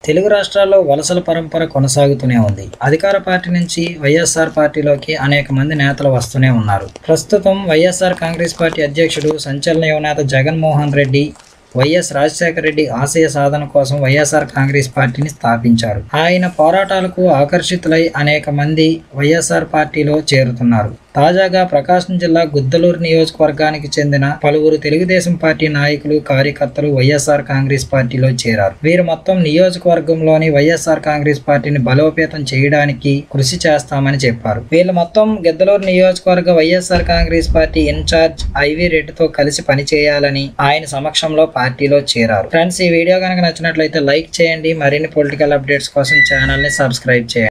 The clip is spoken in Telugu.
తెలుగు రాష్ట్రాల్లో వలసల పరంపర కొనసాగుతూనే ఉంది అధికార పార్టీ నుంచి వైఎస్ఆర్ పార్టీలోకి అనేక మంది నేతలు వస్తూనే ఉన్నారు ప్రస్తుతం వైఎస్ఆర్ కాంగ్రెస్ పార్టీ అధ్యక్షుడు సంచలన యువనేత జగన్మోహన్ రెడ్డి వైఎస్ రాజశేఖర రెడ్డి ఆశయ సాధన కోసం వైఎస్ఆర్ కాంగ్రెస్ పార్టీని స్థాపించారు ఆయన పోరాటాలకు ఆకర్షితులై అనేక మంది వైఎస్ఆర్ పార్టీలో చేరుతున్నారు తాజాగా ప్రకాశం జిల్లా గుద్దలూరు నియోజకవర్గానికి చెందిన పలువురు తెలుగుదేశం పార్టీ నాయకులు కార్యకర్తలు వైఎస్ఆర్ కాంగ్రెస్ పార్టీలో చేరారు వీరు మొత్తం నియోజకవర్గంలోని వైఎస్ఆర్ కాంగ్రెస్ పార్టీని బలోపేతం చేయడానికి కృషి చేస్తామని చెప్పారు వీళ్ళు మొత్తం గిద్దలూరు నియోజకవర్గ YSR Congress party in-charge IV రెడ్డితో కలిసి పనిచేయాలని ఆయన సమక్షంలో పార్టీలో చేరారు ఫ్రెండ్స్ ఈ వీడియో కనుక నచ్చినట్లయితే లైక్ చేయండి మరిన్ని పొలిటికల్ అప్డేట్స్ కోసం ఛానల్ ని సబ్స్క్రైబ్ చేయండి